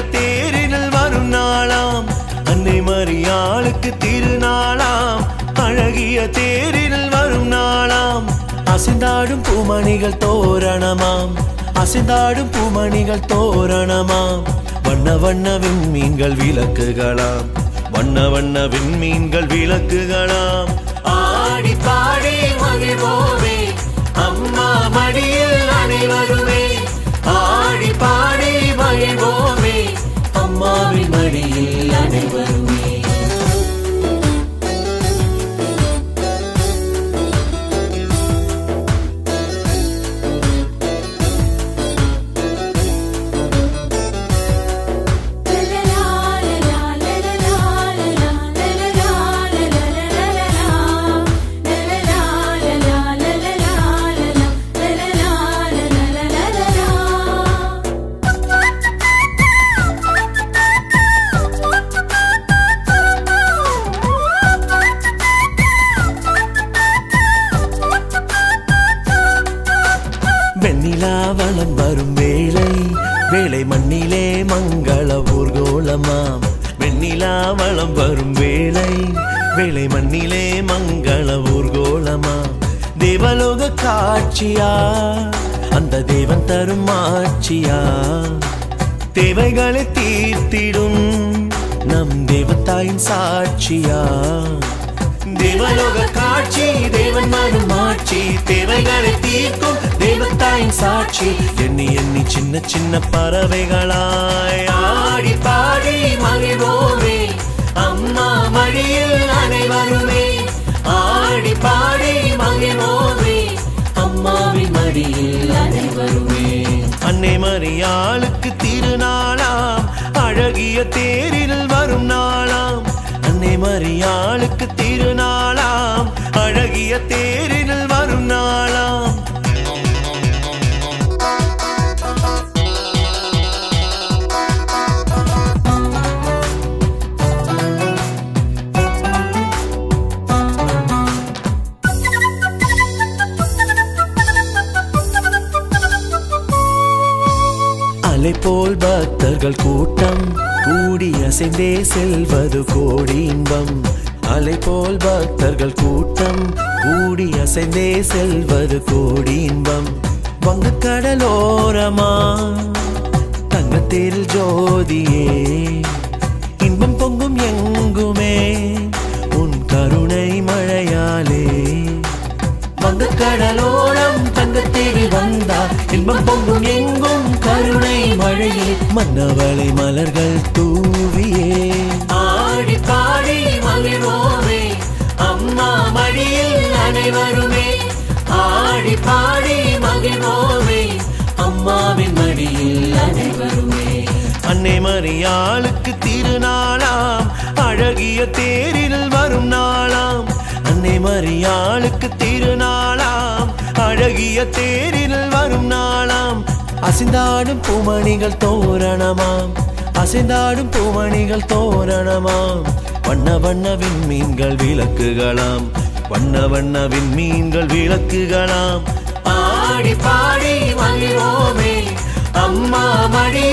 தேரினில் வரும் நாளாம் அன்னை மரியாளுக்கு திருநாளாம் அழகிய தேரினில் வரும் நாளாம் அசைந்தாடும் பூமணிகள் தோரணமாம் அசைந்தாடும் பூமணிகள் தோரணமாம் வண்ண வண்ண விண்மீன்கள் விளக்குகளாம் வண்ண வண்ண விண்மீன்கள் விளக்குகளாம் ஆடி பாடி மகிழ்வோமே அம்மா மடியில் அனைவருமே ஆடி பாடி மகிழ்வோமே அம்மாவின் மடியில் அனைவருமே வெண்ணிலா வளம் வரும் வேளை வேளை மண்ணிலே மங்கள ஊர்கோலமாம் வெண்ணிலா வளம் வரும் வேளை வேளை மண்ணிலே மங்கள ஊர்கோலமாம் தேவலோக காட்சியா அந்த தேவன் தரும் ஆட்சியா தேவைகளை தீர்த்திடும் நம் தேவத்தாயின் சாட்சியா தேவலோக காட்சி தேவன் மனம் ஆட்சி தேவைகளை தீர்க்கும் தேவத்தாயின் சாட்சி எண்ணி எண்ணி சின்ன சின்ன பறவைகளாய் ஆடி பாடி மகிழ்வோமே அம்மா மடியில் அனைவருமே ஆடி பாடி மகிழ்வோமே அம்மாவின் மடியில் அனைவருமே அன்னை மரியாளுக்கு திருநாளாம் அழகிய தேரில் வரும் நாளாம் அன்னை மரியாளுக்கு திருநாளாம் அழகிய தேரில் வரும் நாளாம் அலை போல் பக்தர்கள் கூட்டம் கூடி அசைந்தே செல்வது கோடி இன்பம் அலை போல் பக்தர்கள் கூட்டம் கூடி அசைந்தே செல்வது கோடி இன்பம் வங்கக்கடலோரமா தங்கத்தேரில் ஜோதியே இன்பம் பொங்கும் எங்குமே உன் கருணை மழையாலே வங்கக்கடலோரம் தங்கத்தேவி வந்தார் இன்பம் பொங்கும் எங்கும் கருணை மழையில் மன்னவளை மலர்கள் தூவியே ஆடி பாடி மகிழ்வோமே அம்மா மடியில் அனைவருமே ஆடி பாடி மகிழ்வோமே அம்மாவின் மடியில் அனைவருமே அன்னை மரியாளுக்கு திருநாளாம் அழகிய தேரில் வரும் நாளாம் அன்னை மரியாளுக்கு திருநாளாம் அழகிய தேரில் வரும் நாளாம் அசைந்தாடும் பூமணிகள் தோரணமாம் அசைந்தாடும் பூமணிகள் தோரணமாம் வண்ண வண்ண விண்மீன்கள் விளக்குகளாம் வண்ண வண்ண விண்மீன்கள் விளக்குகளாம் ஆடி பாடி மகிழ்வோமே அம்மா மடி